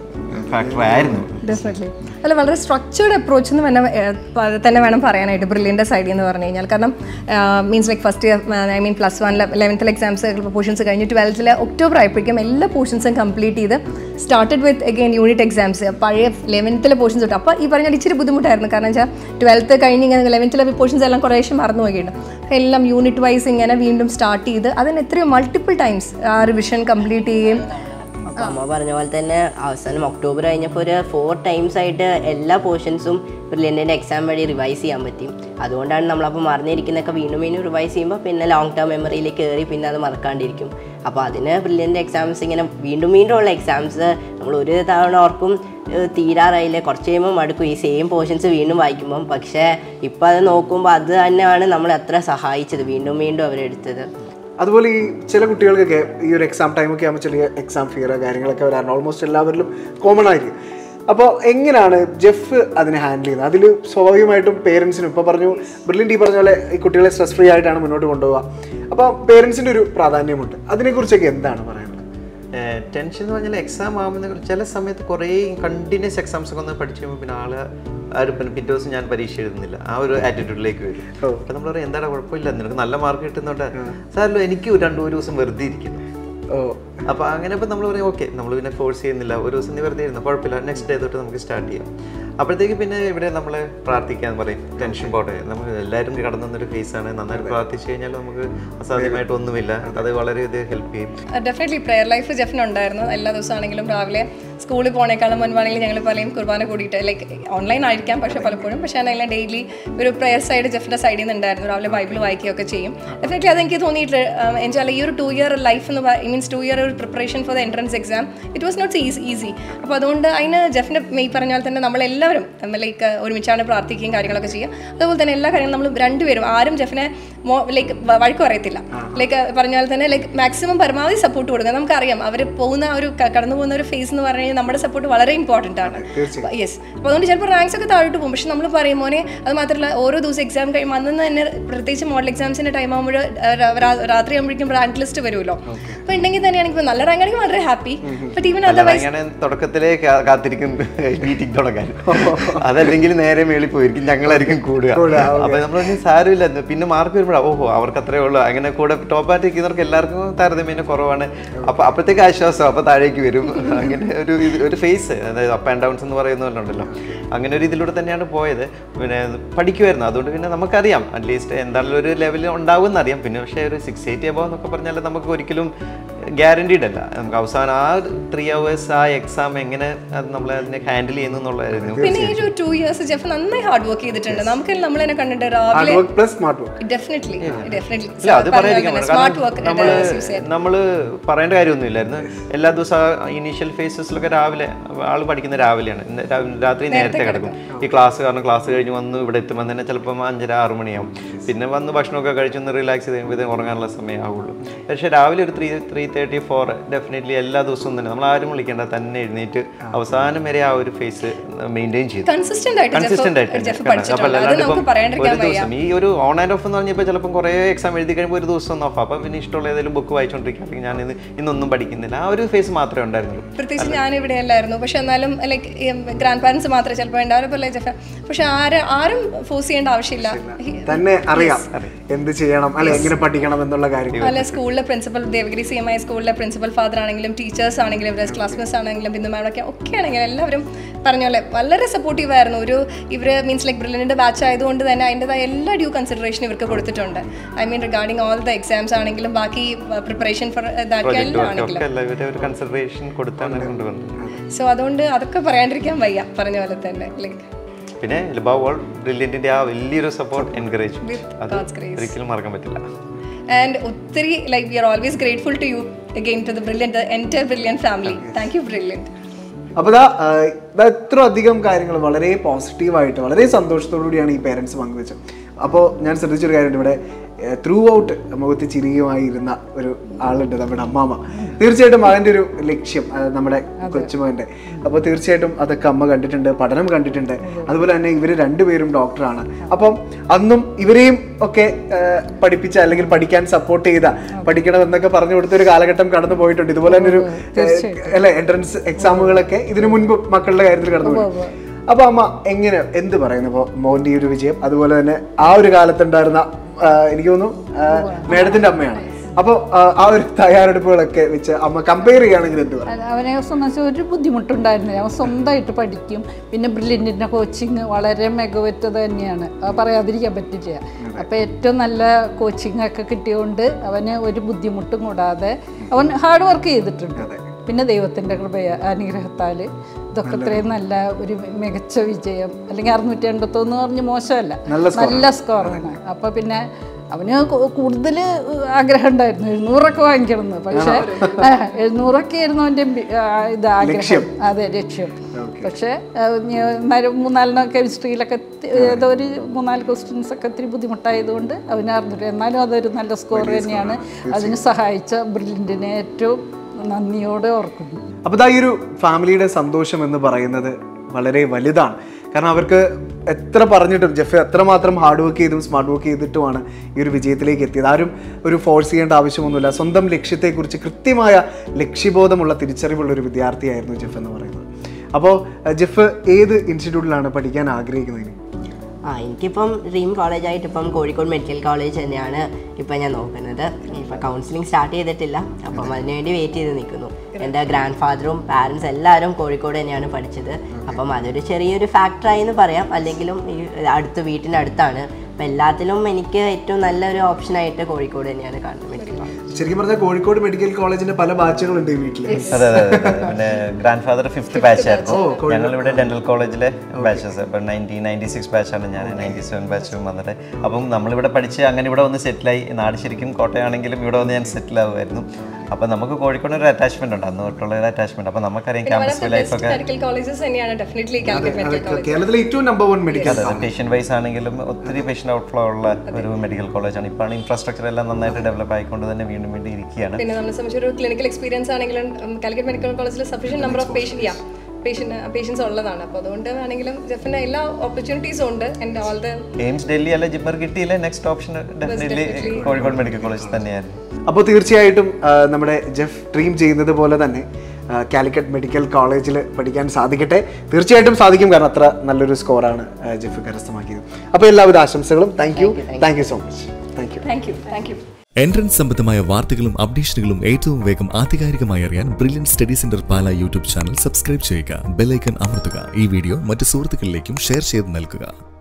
ഫാക്ടർ ആയിരുന്നു ഡെഫിനറ്റ്ലി അല്ല വളരെ സ്ട്രക്ചേർഡ് അപ്രോച്ച് എന്ന് തന്നെ ഏഹ്, പ- തന്നെ വേണം പറയാനായിട്ട് ബ്രില്യൻ്റെ സൈഡിൽ എന്ന് പറഞ്ഞു കഴിഞ്ഞാൽ കാരണം means like first year I mean plus one ലെവൻത്തിൽ എക്സാംസ് പോർഷൻസ് കഴിഞ്ഞ് ട്വൽത്തിൽ ഒക്ടോബർ ആയപ്പോഴേക്കും എല്ലാ പോർഷൻസും കംപ്ലീറ്റ് ചെയ്ത് started with again unit exams പഴയ ലെവൻത്തിലെ പോർഷൻസ് തൊട്ട് അപ്പോൾ ഈ പറഞ്ഞാൽ ഇച്ചിരി ബുദ്ധിമുട്ടായിരുന്നു കാരണം വെച്ചാൽ ട്വൽത്ത് കഴിഞ്ഞ് ഇങ്ങനെ ലെവൻത്തിലെ പോർഷൻസ് എല്ലാം കുറേശ്ശെ മറന്നു പോയിട്ടുണ്ട് എല്ലാം യൂണിറ്റ് വൈസ് ഇങ്ങനെ വീണ്ടും സ്റ്റാർട്ട് ചെയ്ത് അതിന് എത്രയോ മൾട്ടിപ്പിൾ ടൈംസ് ആ റിവിഷൻ കംപ്ലീറ്റ് ചെയ്യുകയും അപ്പൊ അമ്മ പറഞ്ഞ പോലെ തന്നെ അവസാനം ഒക്ടോബർ കഴിഞ്ഞപ്പോൾ ഒരു ഫോർ ടൈംസ് ആയിട്ട് എല്ലാ പോർഷൻസും ബ്രില്യൻറ്റിൻ്റെ എക്സാം വഴി റിവൈസ് ചെയ്യാൻ പറ്റി അതുകൊണ്ടാണ് നമ്മളപ്പോൾ മറന്നിരിക്കുന്നതൊക്കെ വീണ്ടും വീണ്ടും റിവൈസ് ചെയ്യുമ്പോൾ പിന്നെ ലോങ് ടേം മെമ്മറിയിലേക്ക് കയറി പിന്നെ അത് മറക്കാണ്ടിരിക്കും അപ്പോൾ അതിന് ബ്രില്യൻ്റ് എക്സാംസ് ഇങ്ങനെ വീണ്ടും വീണ്ടും ഉള്ള എക്സാംസ് നമ്മൾ ഒരു തവണ ഓർക്കും ഏഹ് തീരാറായില്ലേ കുറച്ച് കഴിയുമ്പോൾ മടുക്കും ഈ സെയിം പോർഷൻസ് വീണ്ടും വായിക്കുമ്പം പക്ഷേ ഇപ്പോൾ അത് നോക്കുമ്പോൾ അത് തന്നെയാണ് നമ്മളെ അത്ര സഹായിച്ചത് വീണ്ടും വീണ്ടും അവരെടുത്തത് അതുപോലെ ഈ ചില കുട്ടികൾക്കൊക്കെ ഈ ഒരു എക്സാം ടൈമൊക്കെ ആകുമ്പോൾ ചെറിയ എക്സാം ഫിയർ കാര്യങ്ങളൊക്കെ വരാറുണ്ട് ഓൾമോസ്റ്റ് എല്ലാവരിലും കോമൺ ആയിരിക്കും അപ്പോൾ എങ്ങനെയാണ് ജെഫ് അതിനെ ഹാൻഡിൽ ചെയ്യുന്നത് അതിൽ സ്വാഭാവികമായിട്ടും പേരൻസിനും ഇപ്പോൾ പറഞ്ഞു ബ്രില്യൻ ടീ പറഞ്ഞ പോലെ ഈ കുട്ടികളെ സ്ട്രെസ് ഫ്രീ ആയിട്ടാണ് മുന്നോട്ട് കൊണ്ടുപോകുക അപ്പോൾ പേരൻസിൻ്റെ ഒരു പ്രാധാന്യമുണ്ട് അതിനെക്കുറിച്ചൊക്കെ എന്താണ് പറയുന്നത് ടെൻഷൻ എന്ന് പറഞ്ഞാൽ എക്സാം ആകുമ്പോൾ ചില സമയത്ത് കുറേ കണ്ടിന്യൂസ് എക്സാംസ് ഒക്കെ ഒന്ന് പഠിച്ചു കഴിയുമ്പോൾ പിന്നെ ആള് ആരും പിന്നെ പിറ്റേ ദിവസം ഞാൻ പരീക്ഷ എഴുതുന്നില്ല ആ ഒരു ആറ്റിറ്റ്യൂഡിലേക്ക് വരും അപ്പൊ നമ്മൾ പറയും എന്താണ് കുഴപ്പമില്ല നിനക്ക് നല്ല മാർക്ക് കിട്ടുന്നുണ്ട് സാറല്ലോ എനിക്ക് ഒരു രണ്ടു ഒരു ദിവസം വെറുതെ ഇരിക്കുന്നു ഓ അപ്പോൾ അങ്ങനെ ഇപ്പോൾ നമ്മൾ പറയും ഓക്കെ നമ്മൾ പിന്നെ ഫോഴ്സ് ചെയ്യുന്നില്ല ഒരു ദിവസം നീ വെറുതെ ഇരുന്നു കുഴപ്പമില്ല നെക്സ്റ്റ് ഡേ തൊട്ട് നമുക്ക് സ്റ്റാർട്ട് ചെയ്യാം അപ്പോഴത്തേക്ക് പിന്നെ ഇവിടെ നമ്മൾ പ്രാർത്ഥിക്കാൻ പറയും ടെൻഷൻ പോട്ടെ നമ്മൾ എല്ലാവരും കടന്നു വന്നൊരു ഫേസാണ് നന്നായിട്ട് പ്രാർത്ഥിച്ചു കഴിഞ്ഞാൽ നമുക്ക് അസാധ്യമായിട്ട് ഒന്നുമില്ല അത് വളരെ ഇത് ഹെൽപ്പ് ചെയ്യും ഡെഫിനറ്റ്ലി പ്രെയർ ലൈഫ് ജെഫിന് ഉണ്ടായിരുന്നു എല്ലാ ദിവസമാണെങ്കിലും രാവിലെ സ്കൂളിൽ പോണേക്കാളും മുൻപാണെങ്കിലും ഞങ്ങൾ പറയും കുർബാന കൂടിയിട്ട് ലൈക്ക് ഓൺലൈൻ ആയിരിക്കാം പക്ഷേ പലപ്പോഴും പക്ഷേ ആണെങ്കിലും ഡെയിലി ഒരു പ്രെയർ സൈഡ് ജെഫിൻ്റെ സൈഡിൽ നിന്ന് ഉണ്ടായിരുന്നു രാവിലെ ബൈബിൾ വായിക്കുകയൊക്കെ ചെയ്യും ഡെഫിനറ്റ്ലി അതെനിക്ക് തോന്നിയിട്ട് എന്നുവെച്ചാൽ ഈ ഒരു ടു ഇയർ ലൈഫ് എന്ന് ഐ മീൻസ് ടു ഇയർ ഒരു preparation for the entrance exam it was not is easy അപ്പോൾ അതുകൊണ്ട് അതിന് ജെഫിൻ്റെ മെയ് പറഞ്ഞാൽ തന്നെ നമ്മളെല്ലാവരും ലൈക്ക് ഒരുമിച്ചാണ് പ്രാർത്ഥിക്കുകയും കാര്യങ്ങളൊക്കെ ചെയ്യുക അതുപോലെ തന്നെ എല്ലാ കാര്യങ്ങളും നമ്മൾ രണ്ടുപേരും ആരും ജെഫിനെ ലൈക്ക് വഴക്ക് പറയത്തില്ല ലൈക്ക് പറഞ്ഞാൽ തന്നെ ലൈക്ക് മാക്സിമം പരമാവധി സപ്പോർട്ട് കൊടുക്കുക നമുക്കറിയാം അവർ പോകുന്ന ആ ഒരു ക- കടന്നു പോകുന്ന ഒരു ഫേസ് എന്ന് പറഞ്ഞു കഴിഞ്ഞാൽ നമ്മുടെ സപ്പോർട്ട് വളരെ ഇമ്പോർട്ടൻ്റ് ആണ് യെസ് അപ്പോൾ അതുകൊണ്ട് ചിലപ്പോൾ റാങ്ക്സ് ഒക്കെ താഴോട്ട് പോകും പക്ഷെ നമ്മൾ പറയും മോനെ അത് മാത്രമല്ല ഓരോ ദിവസം എക്സാം കഴിയുമ്പോൾ അന്ന് തന്നെ പ്രത്യേകിച്ച് മോഡൽ എക്സാംസിൻ്റെ ടൈം ആകുമ്പോൾ രാത്രി ആകുമ്പോഴേക്കും റാങ്ക് ലിസ്റ്റ് വരുമല്ലോ അപ്പോൾ ഉണ്ടെങ്കിൽ തന്നെയാണെങ്കിൽ ഇപ്പോൾ നല്ല റാങ്ക് ആണെങ്കിൽ വളരെ ഹാപ്പി ബട്ട് ഈവൻ അതർവൈസ് അങ്ങനെ തുടക്കത്തിലേ കാ- കാത്തിരിക്കും മീറ്റിംഗ് തുടങ്ങാൻ അതല്ലെങ്കിൽ നേരെ മേളിൽ പോയിരിക്കും ഞങ്ങളായിരിക്കും കൂടുക അപ്പൊ നമ്മൾ പറഞ്ഞു സാരമില്ല എന്ന് പിന്നെ മാർക്ക് വരുമ്പോഴാണ് ഓഹോ അവർക്ക് അത്രേ ഉള്ളൂ അങ്ങനെ കൂടെ ടോപ്പായിട്ട് ഇരിക്കുന്നവർക്ക് എല്ലാവർക്കും താരതമ്യം കുറവാണ് അപ്പൊ അപ്പോഴത്തേക്ക് ആശ്വാസം അപ്പൊ താഴേക്ക് വരും അങ്ങനെ ഒരു ഇത് ഒരു ഫേസ് അതായത് അപ്പ് ആൻഡ് ഡൗൺസ് എന്ന് പറയുന്നുണ്ടല്ലോ അങ്ങനെ ഒരു ഇതിലൂടെ തന്നെയാണ് പോയത് പിന്നെ പഠിക്കുമായിരുന്നു അതുകൊണ്ട് പിന്നെ നമുക്കറിയാം അറ്റ്ലീസ്റ്റ് എന്തായാലും ഒരു ലെവലിൽ ഉണ്ടാവും എന്നറിയാം പിന്നെ പക്ഷേ ഒരു സിക്സ് എയ്റ്റ് എബോ എന്നൊക്കെ പറഞ്ഞാൽ നമുക്ക് ഒരിക്കലും ഗ്യാരണ്ടീഡ് അല്ല നമുക്ക് അവസാനം ആ ത്രീ അവേഴ്സ് ആ എക്സാം എങ്ങനെ അത് നമ്മൾ അതിനെ ഹാൻഡിൽ ചെയ്യുന്നു എന്നുള്ളതായിരുന്നു പിന്നെ ഈ ഒരു ടു ഇയേഴ്സ് ജെഫ് നന്നായി ഹാർഡ് വർക്ക് ചെയ്തിട്ടുണ്ട് നമുക്ക് നമ്മൾ തന്നെ കണ്ടിട്ട് ഹാർഡ് രാവിലെ work plus smart work definitely definitely ഇല്ല അത് പറയാതിരിക്കാൻ പറ്റില്ല. സ്മാർട്ട് കാരണം വർക്ക് നമ്മള് യൂസ് ചെയ്യാൻ നമ്മള് പറയേണ്ട കാര്യമൊന്നുമില്ലായിരുന്നു എല്ലാ ദിവസവും ഇനീഷ്യൽ ഫേസസിലൊക്കെ രാവിലെ ആള് പഠിക്കുന്ന രാവിലെയാണ് ഇന്ന് രാ- രാത്രി നേരത്തെ കിടക്കും ഈ ക്ലാസ് കാരണം ക്ലാസ് കഴിഞ്ഞ് വന്ന് ഇവിടെ എത്തുമ്പോൾ തന്നെ ചിലപ്പം അഞ്ചര ആറ് മണിയാവും പിന്നെ വന്ന് ഭക്ഷണമൊക്കെ കഴിച്ചൊന്ന് റിലാക്സ് ചെയ്ത് കഴിയുമ്പോൾ ഉറങ്ങാനുള്ള സമയമാവുള്ളൂ പക്ഷേ രാവിലെ ഒരു three three thirty four definitely എല്ലാ ദിവസവും തന്നെ നമ്മൾ ആരും വിളിക്കേണ്ട തന്നെ എഴുന്നേറ്റ് അവസാനം വരെ ആ ഒരു ഫേസ് മെയിൻറ്റെയിൻ ചെയ്തു കൺസിസ്റ്റന്റ് ആയിട്ട് കൺസിസ്റ്റന്റ് ആയിട്ട് ജെഫ് ജെഫ് തന്നെ. പഠിച്ചിട്ടുണ്ട് അപ്പോൾ അത് അല്ലാണ്ട് നമുക്ക് ഇപ്പം പറയാണ്ടിരിക്കാൻ ഒരു വയ്യ ദിവസം ഈ ഒരു ഓൺ ആൻഡ് ഓഫ് എന്ന് പറഞ്ഞപ്പോൾ ചിലപ്പം കുറേ എക്സാം എഴുതി കഴിയുമ്പോൾ ഒരു ദിവസം ഒന്ന് ഓഫ് അപ്പം പിന്നെ ഇഷ്ടമുള്ള ഏതെങ്കിലും ബുക്ക് വായിച്ചുകൊണ്ടിരിക്കുക അല്ലെങ്കിൽ ഞാൻ ഇത് ഇന്നൊന്നും പഠിക്കുന്നില്ല ആ ഒരു ഫേസ് മാത്രമേ ഉണ്ടായിരുന്നുള്ളൂ പ്രത്യേകിച്ച് ഞാൻ ഇവിടെ അല്ലായിരുന്നു പക്ഷെ എന്നാലും ലൈക്ക് ഗ്രാൻഡ് പാരൻസ് മാത്രമേ ചിലപ്പോൾ ഉണ്ടാവില്ല ജെഫ് പക്ഷെ ആരും ആരും ഫോഴ്സ് ചെയ്യേണ്ട ആവശ്യമില്ല തന്നെ അറിയാം എന്ത് ചെയ്യണം അല്ലെ എങ്ങനെ പഠിക്കണം എന്നുള്ള കാര്യം അല്ല സ്കൂളിലെ principal Devagiri C M I സ്കൂളിലെ പ്രിൻസിപ്പൽ ഫാദർ ആണെങ്കിലും ടീച്ചേഴ്സ് ആണെങ്കിലും ഇവരുടെ ക്ലാസ്മേറ്റ്സ് ആണെങ്കിലും ബിന്ദു മാഡമൊക്കെ ഒക്കെ ആണെങ്കിലും എല്ലാവരും പറഞ്ഞ പോലെ വളരെ സപ്പോർട്ടീവ് ആയിരുന്നു ഒരു ഇവർ മീൻസ് ലൈക്ക് ബ്രില്ലിൻ്റെ ബാച്ച് ആയതുകൊണ്ട് തന്നെ അതിൻ്റെതായ എല്ലാ ഡ്യൂ കൺസിഡറേഷൻ ഇവർക്ക് കൊടുത്തിട്ടുണ്ട് I mean regarding all the exams ആണെങ്കിലും ബാക്കി പ്രിപ്പറേഷൻ ഫോർ ദാറ്റ് എല്ലാം ആണെങ്കിലും ഒക്കെ എല്ലാവരും ഒരു കൺസിഡറേഷൻ കൊടുത്താണ് കൊണ്ടുവന്നത് സോ അതുകൊണ്ട് അതൊക്കെ പറയാണ്ടിരിക്കാൻ വയ്യ പറഞ്ഞ പോലെ തന്നെ ലൈക്ക് പിന്നെ ലബാവ് ഓൾ ബ്രില്യൻറ്റിൻ്റെ ആ വലിയൊരു സപ്പോർട്ട് എൻകറേജ് With അത് God's grace. ഒരിക്കലും മറക്കാൻ പറ്റില്ല ആൻഡ് ഒത്തിരി like we are always grateful to you again to the Brilliant the entire Brilliant family thank you Brilliant അപ്പോൾ ഇതാ ഇതാ ഇത്ര അധികം കാര്യങ്ങൾ വളരെ പോസിറ്റീവായിട്ട് വളരെ സന്തോഷത്തോടു കൂടിയാണ് ഈ പേരൻസ് പങ്കുവെച്ചത് അപ്പോൾ ഞാൻ ശ്രദ്ധിച്ചൊരു കാര്യമുണ്ട് ഇവിടെ ത്രൂ ഔട്ട് മുഖത്ത് ചിരിയുമായി ഇരുന്ന ഒരു ആളുണ്ട് നമ്മുടെ അമ്മാമ്മ തീർച്ചയായിട്ടും മകൻ്റെ ഒരു ലക്ഷ്യം അത് നമ്മുടെ കൊച്ചുമകൻ്റെ അപ്പോൾ തീർച്ചയായിട്ടും അതൊക്കെ അമ്മ കണ്ടിട്ടുണ്ട് പഠനം കണ്ടിട്ടുണ്ട് അതുപോലെ തന്നെ ഇവർ രണ്ടുപേരും ഡോക്ടറാണ് അപ്പം അന്നും ഇവരെയും ഒക്കെ ആ, പഠിപ്പിച്ച അല്ലെങ്കിൽ പഠിക്കാൻ സപ്പോർട്ട് ചെയ്ത പഠിക്കണം എന്നൊക്കെ പറഞ്ഞു കൊടുത്ത ഒരു കാലഘട്ടം കടന്നു പോയിട്ടുണ്ട് ഇതുപോലെ തന്നെ ഒരു അല്ലെ എൻട്രൻസ് എക്സാമുകളൊക്കെ ഇതിനു മുൻപ് മക്കളുടെ കാര്യത്തിൽ കടന്നു പോയി അപ്പൊ അമ്മ എങ്ങനെ എന്ത് പറയുന്നു ഇപ്പൊ മോന്റെ ഈ ഒരു വിജയം അതുപോലെ തന്നെ ആ ഒരു കാലത്തുണ്ടായിരുന്ന ആ, എനിക്ക് തോന്നുന്നു ആ, മേഡത്തിന്റെ അമ്മയാണ് അപ്പോൾ ആ ഒരു തയ്യാറെടുപ്പുകളൊക്കെ വെച്ച് അമ്മ കമ്പയർ ചെയ്യുകയാണെങ്കിൽ എന്ത് പറയും അല്ല, അവനെ സംബന്ധിച്ച് ഒരു ബുദ്ധിമുട്ടുണ്ടായിരുന്നില്ല അവൻ സ്വന്തമായിട്ട് പഠിക്കും പിന്നെ ബ്രില്യൻറ്റിൻ്റെ കോച്ചിങ് വളരെ മികവുറ്റത് തന്നെയാണ് അത് പറയാതിരിക്കാൻ പറ്റില്ല അപ്പോൾ ഏറ്റവും നല്ല കോച്ചിങ് ഒക്കെ കിട്ടിയതുകൊണ്ട് അവന് ഒരു ബുദ്ധിമുട്ടും കൂടാതെ അവൻ ഹാർഡ് വർക്ക് ചെയ്തിട്ടുണ്ട് പിന്നെ ദൈവത്തിൻ്റെ കൃപ അനുഗ്രഹത്താൽ ഇതൊക്കെ ഇത്രയും നല്ല ഒരു മികച്ച വിജയം അല്ലെങ്കിൽ അറുന്നൂറ്റി എൺപത്തൊന്ന് പറഞ്ഞ് മോശമല്ല നല്ല നല്ല സ്കോറാണ് അപ്പോൾ പിന്നെ അവന് കൂടുതൽ ആഗ്രഹം ഉണ്ടായിരുന്നു എഴുന്നൂറൊക്കെ വാങ്ങിക്കണം എന്ന് പക്ഷേ ആ, എഴുന്നൂറൊക്കെ ആയിരുന്നു അവൻ്റെ ഇത് ആഗ്രഹം അതെ ലക്ഷ്യം പക്ഷേ ആ, ഞാൻ എന്നാലും മൂന്നാലിനോ കെമിസ്ട്രിയിലൊക്കെ തി- ഏതോ ഒരു മൂന്നാല് ക്വസ്റ്റ്യൻസ് ഒക്കെ ഇത്തിരി ബുദ്ധിമുട്ടായതുകൊണ്ട് അവന് അറിഞ്ഞിട്ട് എന്നാലും അതൊരു നല്ല സ്കോർ തന്നെയാണ് അതിന് സഹായിച്ച ബ്രില്യൻറ്റിനെ ഏറ്റവും നന്ദിയോടെ ഓർക്കുന്നു അപ്പോൾ ഇതാ ഈ ഒരു ഫാമിലിയുടെ സന്തോഷം എന്ന് പറയുന്നത് വളരെ വലുതാണ് കാരണം അവർക്ക് എത്ര പറഞ്ഞിട്ടും ജെഫ് എത്രമാത്രം ഹാർഡ് വർക്ക് ചെയ്തും സ്മാർട്ട് വർക്ക് ചെയ്തിട്ടുമാണ് ഈ ഒരു വിജയത്തിലേക്ക് എത്തിയത് ആരും ഒരു ഫോഴ്സ് ചെയ്യേണ്ട ആവശ്യമൊന്നുമില്ല സ്വന്തം ലക്ഷ്യത്തെക്കുറിച്ച് കൃത്യമായ ലക്ഷ്യബോധമുള്ള തിരിച്ചറിവുള്ള ഒരു വിദ്യാർത്ഥിയായിരുന്നു ജെഫ് എന്ന് പറയുന്നത് അപ്പോൾ ജെഫ് ഏത് ഇൻസ്റ്റിറ്റ്യൂട്ടിലാണ് പഠിക്കാൻ ആഗ്രഹിക്കുന്നത് ആ എനിക്കിപ്പം ഡ്രീം കോളേജായിട്ട് ഇപ്പം കോഴിക്കോട് മെഡിക്കൽ കോളേജ് തന്നെയാണ് ഇപ്പം ഞാൻ നോക്കുന്നത് ഇപ്പം കൗൺസിലിംഗ് സ്റ്റാർട്ട് ചെയ്തിട്ടില്ല അപ്പം അതിനുവേണ്ടി വെയിറ്റ് ചെയ്ത് നിൽക്കുന്നു എൻ്റെ ഗ്രാൻഡ് ഫാദറും പാരൻസ് എല്ലാവരും കോഴിക്കോട് തന്നെയാണ് പഠിച്ചത് അപ്പം അതൊരു ചെറിയൊരു ഫാക്ടറായി എന്ന് പറയാം അല്ലെങ്കിലും ഈ അടുത്ത് വീട്ടിൻ്റെ അടുത്താണ് അപ്പം എല്ലാത്തിലും എനിക്ക് ഏറ്റവും നല്ലൊരു ഓപ്ഷനായിട്ട് കോഴിക്കോട് തന്നെയാണ് കാണുന്നത് മെഡിക്കൽ കോളേജ് ശരിക്കും പറഞ്ഞാൽ കോഴിക്കോട് മെഡിക്കൽ കോളേജിന്റെ പല ബാച്ചുകളുണ്ട് ഈ വീട്ടിൽ അതെ അതെ അതെ അതെ. പിന്നെ ഗ്രാൻഡ് ഫാദർ ഫിഫ്ത്ത് ബാച്ച് ആയിരുന്നു ഞങ്ങൾ ഇവിടെ ഡെന്റൽ കോളേജിലെ ബാച്ചസ് ഇപ്പം നയൻറ്റീൻ നയൻറ്റി സിക്സ് ബാച്ചാണ് ഞാൻ നയൻറ്റി സെവൻ ബാച്ചും വന്നിട്ട് അപ്പം നമ്മളിവിടെ പഠിച്ച് അങ്ങനെ ഇവിടെ വന്ന് സെറ്റിലായി നാട് ശരിക്കും കോട്ടയാണെങ്കിലും ഇവിടെ വന്ന് ഞാൻ സെറ്റിൽ ആവുമായിരുന്നു അപ്പം നമുക്ക് കോഴിക്കോട് ഒരു അറ്റാച്ച്മെന്റ് ഉണ്ട് അന്ന് തൊട്ടുള്ള ഒരു അറ്റാച്ച്മെന്റ് അപ്പം നമുക്കറിയാം ക്യാമ്പസ് ലൈഫൊക്കെ മെഡിക്കൽ കോളേജസ് തന്നെയാണ് ഡെഫിനറ്റ്ലി കാലിക്കറ്റ് മെഡിക്കൽ കോളേജ് കേരളത്തിലെ ഏറ്റവും നമ്പർ വൺ മെഡിക്കൽ അതെ പേഷ്യൻ വൈസ് ആണെങ്കിലും ഒത്തിരി പേഷ്യൻ്റ് ഔട്ട്ഫ്ലോ ഉള്ള ഒരു മെഡിക്കൽ കോളേജാണ് ഇപ്പോഴാണ് ഇൻഫ്രാസ്ട്രക്ചർ എല്ലാം നന്നായിട്ട് ഡെവലപ്പ് ആയിക്കൊണ്ട് തന്നെ വീണ്ടും വീണ്ടും ഇരിക്കുകയാണ് പിന്നെ നമ്മളെ സംബന്ധിച്ച് ഒരു ക്ലിനിക്കൽ എക്സ്പീരിയൻസ് ആണെങ്കിലും കാലിക്കറ്റ് മെഡിക്കൽ കോളേജിൽ sufficient number of patient yeah patient patients ഉള്ളതാണ് അപ്പോൾ അതുകൊണ്ട് ആണെങ്കിലും ജെഫിന് എല്ലാ ഓപ്പർച്യൂണിറ്റീസും ഉണ്ട് and all the AIIMS Delhi അല്ല ജിമ്മർ കിട്ടിയില്ല next option definitely Kozhikode medical college തന്നെയായിരുന്നു അപ്പോൾ തീർച്ചയായിട്ടും ആ, നമ്മുടെ ജെഫ് ഡ്രീം ചെയ്യുന്നത് പോലെ തന്നെ ആ, കാലിക്കറ്റ് മെഡിക്കൽ കോളേജിൽ പഠിക്കാൻ സാധിക്കട്ടെ തീർച്ചയായിട്ടും സാധിക്കും കാരണം അത്ര നല്ലൊരു സ്കോറാണ് ആ, ജെഫ് കരസ്ഥമാക്കിയത് അപ്പോൾ എല്ലാവിധ ആശംസകളും thank you thank you so much thank you thank you thank you entrance സംബന്ധമായ വാർത്തകളും അപ്ഡേഷനുകളും ഏറ്റവും വേഗം ആധികാരികമായി അറിയാൻ Brilliant study centre Pala YouTube channel subscribe ചെയ്യുക ബെല്ലൈക്കൺ അമർത്തുക ഈ വീഡിയോ മറ്റ് സുഹൃത്തുക്കളിലേക്കും ഷെയർ ചെയ്ത് നൽകുക